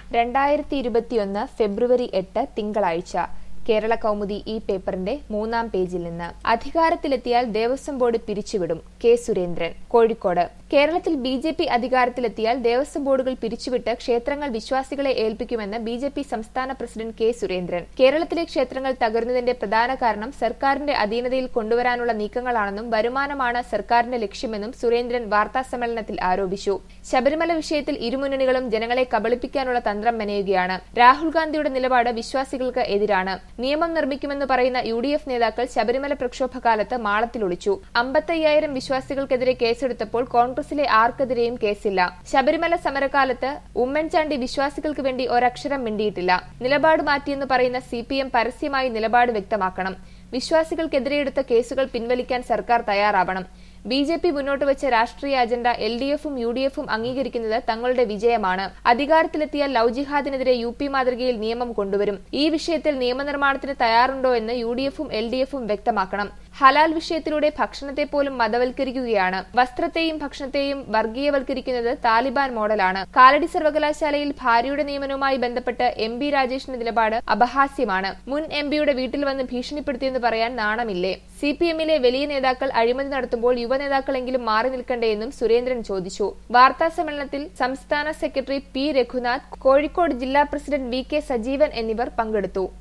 രണ്ടായിരത്തി ഇരുപത്തിയൊന്ന് ഫെബ്രുവരി എട്ട് തിങ്കളാഴ്ച കേരള കൗമുദി ഈ പേപ്പറിന്റെ മൂന്നാം പേജിൽ നിന്ന് അധികാരത്തിലെത്തിയാൽ ദേവസ്വം ബോർഡ് പിരിച്ചുവിടും കെ സുരേന്ദ്രൻ കോഴിക്കോട് കേരളത്തിൽ ബി ജെ പി അധികാരത്തിലെത്തിയാൽ ദേവസ്വം ബോർഡുകൾ പിരിച്ചുവിട്ട് ക്ഷേത്രങ്ങൾ വിശ്വാസികളെ ഏൽപ്പിക്കുമെന്ന് ബി ജെ പി സംസ്ഥാന പ്രസിഡന്റ് കെ സുരേന്ദ്രൻ കേരളത്തിലെ ക്ഷേത്രങ്ങൾ തകരുന്നതിന്റെ പ്രധാന കാരണം സർക്കാരിന്റെ അധീനതയിൽ കൊണ്ടുവരാനുള്ള നീക്കങ്ങളാണെന്നും വരുമാനമാണ് സർക്കാരിന്റെ ലക്ഷ്യമെന്നും സുരേന്ദ്രൻ വാർത്താസമ്മേളനത്തിൽ ആരോപിച്ചു ശബരിമല വിഷയത്തിൽ ഇരുമുന്നണികളും ജനങ്ങളെ കബളിപ്പിക്കാനുള്ള തന്ത്രം മെനയുകയാണ് രാഹുൽ ഗാന്ധിയുടെ നിലപാട് വിശ്വാസികൾക്ക് എതിരാണ് നിയമം നിർമ്മിക്കുമെന്ന് പറയുന്ന യു ഡി എഫ് നേതാക്കൾ ശബരിമല പ്രക്ഷോഭകാലത്ത് മാളത്തിലൊളിച്ചു അമ്പത്തയ്യായിരം വിശ്വാസികൾക്കെതിരെ കേസെടുത്തപ്പോൾ കോൺഗ്രസിലെ ആർക്കെതിരെയും കേസില്ല ശബരിമല സമരകാലത്ത് ഉമ്മൻചാണ്ടി വിശ്വാസികൾക്ക് വേണ്ടി ഒരക്ഷരം മിണ്ടിയിട്ടില്ല നിലപാട് മാറ്റിയെന്ന് പറയുന്ന സി പരസ്യമായി നിലപാട് വ്യക്തമാക്കണം വിശ്വാസികൾക്കെതിരെ എടുത്ത കേസുകൾ പിൻവലിക്കാൻ സർക്കാർ തയ്യാറാവണം ബി ജെ പി മുന്നോട്ട് വെച്ച രാഷ്ട്രീയ അജണ്ട എൽ ഡി എഫും യു ഡി എഫും അംഗീകരിക്കുന്നത് തങ്ങളുടെ വിജയമാണ് അധികാരത്തിലെത്തിയാൽ ലവ് ജിഹാദിനെതിരെ യു പി മാതൃകയിൽ നിയമം കൊണ്ടുവരും ഈ വിഷയത്തിൽ നിയമനിർമ്മാണത്തിന് തയ്യാറുണ്ടോ എന്ന് യു ഡി എഫും എൽ ഡി എഫും വ്യക്തമാക്കണം ഹലാൽ വിഷയത്തിലൂടെ ഭക്ഷണത്തെ പോലും മതവൽക്കരിക്കുകയാണ് വസ്ത്രത്തെയും ഭക്ഷണത്തെയും വർഗീയവൽക്കരിക്കുന്നത് താലിബാൻ മോഡലാണ് കാലടി സർവകലാശാലയിൽ ഭാര്യയുടെ നിയമനവുമായി ബന്ധപ്പെട്ട് എം ബി രാജേഷിന്റെ നിലപാട് അപഹാസ്യമാണ് മുൻ എം പിയുടെ വീട്ടിൽ വന്ന് ഭീഷണിപ്പെടുത്തിയെന്ന് പറയാൻ നാണമില്ലേ സി പി എമ്മിലെ വലിയ നേതാക്കൾ അഴിമതി നടത്തുമ്പോൾ യുവനേതാക്കളെങ്കിലും മാറി നിൽക്കണ്ടേയെന്നും സുരേന്ദ്രൻ ചോദിച്ചു വാർത്താ സമ്മേളനത്തിൽ സംസ്ഥാന സെക്രട്ടറി പി രഘുനാഥ് കോഴിക്കോട് ജില്ലാ പ്രസിഡന്റ് വി കെ സജീവൻ എന്നിവർ പങ്കെടുത്തു